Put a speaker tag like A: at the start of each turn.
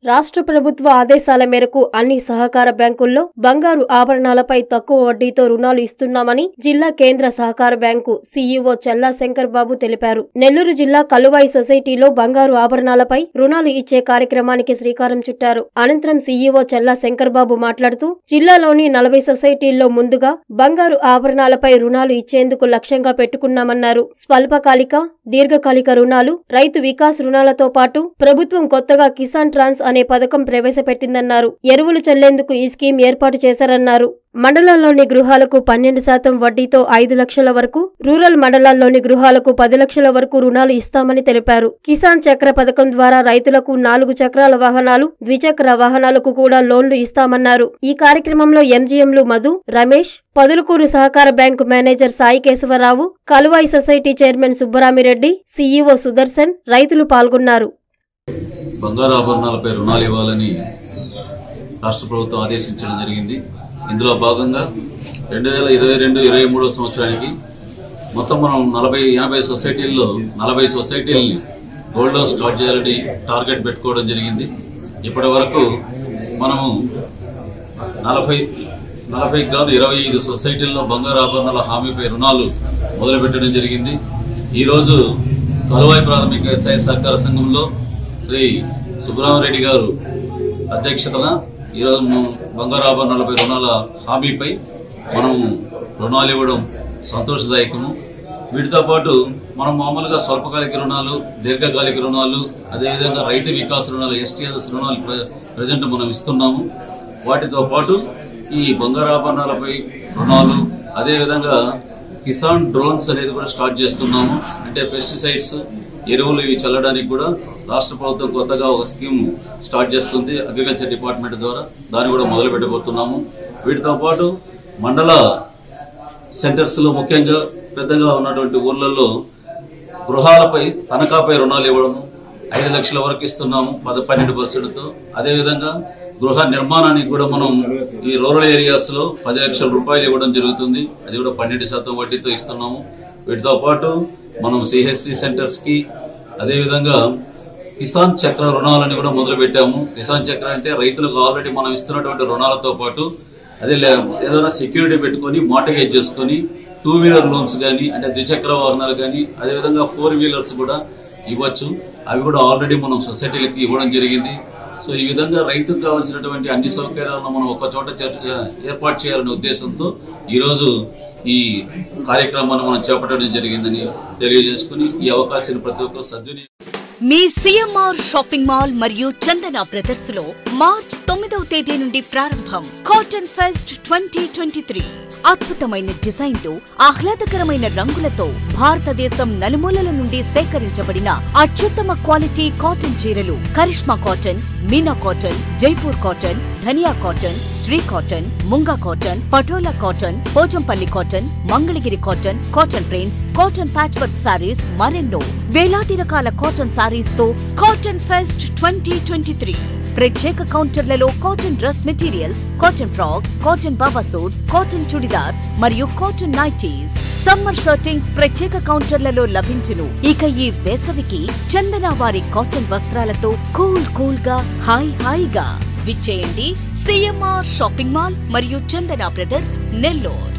A: రాష్ట్ర ప్రభుత్వ ఆదేశాల మేరకు అన్ని సహకార బ్యాంకుల్లో బంగారు ఆభరణాలపై తక్కువ వడ్డీతో రుణాలు ఇస్తున్నామని జిల్లా కేంద్ర సహకార బ్యాంకు సీఈఓ చల్లా శంకర్ బాబు తెలిపారు నెల్లూరు జిల్లా కలువాయి సొసైటీలో బంగారు ఆభరణాలపై రుణాలు ఇచ్చే కార్యక్రమానికి శ్రీకారం చుట్టారు అనంతరం సీఈఓ చల్లా శంకర్ బాబు మాట్లాడుతూ జిల్లాలోని నలభై సొసైటీల్లో ముందుగా బంగారు ఆభరణాలపై రుణాలు ఇచ్చేందుకు లక్ష్యంగా పెట్టుకున్నామన్నారు స్వల్పకాలిక దీర్ఘకాలిక రుణాలు రైతు వికాస్ రుణాలతో పాటు ప్రభుత్వం కొత్తగా కిసాన్ ట్రాన్స్ అనే పథకం ప్రవేశపెట్టిందన్నారు ఎరువులు చల్లేందుకు ఈ స్కీమ్ ఏర్పాటు చేశారన్నారు మండలాల్లోని గృహాలకు పన్నెండు శాతం వడ్డీతో ఐదు లక్షల వరకు రూరల్ మండలాల్లోని గృహాలకు పది లక్షల వరకు రుణాలు ఇస్తామని తెలిపారు కిసాన్ చక్ర పథకం ద్వారా రైతులకు నాలుగు చక్రాల వాహనాలు ద్విచక్ర వాహనాలకు కూడా లోన్లు ఇస్తామన్నారు ఈ కార్యక్రమంలో ఎంజీఎంలు మధు రమేష్ పదులుకూరు సహకార bank manager Sai Keshavarao Kaluvai society chairman Subbaramireddy CEO Sudarshan రైతులు పాల్గొన్నారు
B: బంగారు ఆభరణాలపై రుణాలు ఇవ్వాలని రాష్ట్ర ప్రభుత్వం ఆదేశించడం జరిగింది ఇందులో భాగంగా రెండు వేల ఇరవై రెండు ఇరవై మూడో సంవత్సరానికి మొత్తం మనం నలభై ఎనభై సొసైటీల్లో నలభై సొసైటీలని గోల్డ్ లోన్ స్టార్ట్ చేయాలని టార్గెట్ పెట్టుకోవడం జరిగింది ఇప్పటి వరకు మనము నలభై నలభై కాదు ఇరవై ఐదు సొసైటీల్లో బంగారు ఆభరణాల హామీపై రుణాలు మొదలుపెట్టడం జరిగింది ఈరోజు కలువాయి ప్రాథమిక వ్యవసాయ సహకార సంఘంలో శ్రీ సుబ్రహ్మరెడ్డి గారు అధ్యక్షతన ఈరోజు మనం బంగారు ఆభరణాలపై రుణాల హామీపై మనము రుణాలు ఇవ్వడం సంతోషదాయకము వీటితో పాటు మనం మామూలుగా స్వల్పకాలిక రుణాలు దీర్ఘకాలిక రుణాలు అదేవిధంగా రైతు వికాస్ రుణాలు ఎస్టీఎస్ రుణాలు ప్ర- ప్రజెంట్ మనం ఇస్తున్నాము వాటితో పాటు ఈ బంగారు ఆభరణాలపై రుణాలు అదేవిధంగా కిసాన్ డ్రోన్స్ అనేది కూడా స్టార్ట్ చేస్తున్నాము అంటే పెస్టిసైడ్స్ ఎరువులు ఇవి చల్లడానికి కూడా రాష్ట్ర ప్రభుత్వం కొత్తగా ఒక స్కీమ్ స్టార్ట్ చేస్తుంది అగ్రికల్చర్ డిపార్ట్మెంట్ ద్వారా దాన్ని కూడా మొదలు పెట్టబోతున్నాము వీటితో పాటు మండల సెంటర్స్ లో ముఖ్యంగా పెద్దగా ఉన్నటువంటి ఊర్లలో గృహాలపై తనఖాపై రుణాలు ఇవ్వడం ఐదు లక్షల వరకు ఇస్తున్నాము పద పన్నెండు పర్సెంట్తో అదేవిధంగా గృహ నిర్మాణానికి కూడా మనం ఈ రూరల్ ఏరియాస్ లో పది లక్షల రూపాయలు ఇవ్వడం జరుగుతుంది అది కూడా పన్నెండు శాతం వడ్డీతో ఇస్తున్నాము వీటితో పాటు మనం సిహెచ్సి సెంటర్స్ కి అదేవిధంగా కిసాన్ చక్ర రుణాలని కూడా మొదలు పెట్టాము కిసాన్ చక్ర అంటే రైతులకు ఆల్రెడీ మనం ఇస్తున్నటువంటి రుణాలతో పాటు అదే లే- ఏదైనా సెక్యూరిటీ పెట్టుకొని మార్టగేజ్ చేసుకొని టూ వీలర్ లోన్స్ కానీ అంటే ద్విచక్ర వాహనాలు కానీ అదేవిధంగా ఫోర్ వీలర్స్ కూడా ఇవ్వచ్చు అవి కూడా ఆల్రెడీ మనం సొసైటీలకి ఇవ్వడం జరిగింది సో ఈ విధంగా రైతుకు కావాల్సినటువంటి అన్ని సౌకర్యాలను మనం ఒక చోట చేర్చ- ఏర్పాటు చేయాలనే ఉద్దేశంతో ఈరోజు ఈ కార్యక్రమాన్ని మనం చేపట్టడం జరిగిందని తెలియజేసుకుని ఈ అవకాశాన్ని ప్రతి ఒక్కరు సద్వినియోగం
C: మీ సిఎంఆర్ షాపింగ్ మాల్ మరియు చందన బ్రదర్స్ లో మార్చ్ తొమ్మిదవ తేదీ నుండి ప్రారంభం cotton fest twenty twenty three అద్భుతమైన డిజైన్లు ఆహ్లాదకరమైన రంగులతో భారతదేశం నలుమూలల నుండి సేకరించబడిన అత్యుత్తమ క్వాలిటీ కాటన్ చీరలు Karishma cotton Meena cotton Jaipur cotton Dhaniya cotton Shri cotton Munga cotton Patola cotton Pochampally cotton Mangalagiri cotton cotton prints cotton patch work saris మరెన్నో వేలాది రకాల కాటన్ సారీస్ తో cotton fest twenty twenty three ప్రత్యేక కౌంటర్లలో cotton dress materials cotton frocks cotton baba suits cotton churidars మరియు కాటన్ నైటీస్ సమ్మర్ షర్టింగ్స్ ప్రత్యేక కౌంటర్లలో లభించును ఇక ఈ వేసవికి చందన వారి కాటన్ వస్త్రాలతో కూల్ కూల్ గా హాయ్ హాయిగా విచ్చేయండి సిఎంఆర్ షాపింగ్ మాల్ మరియు చందన బ్రదర్స్ నెల్లూరు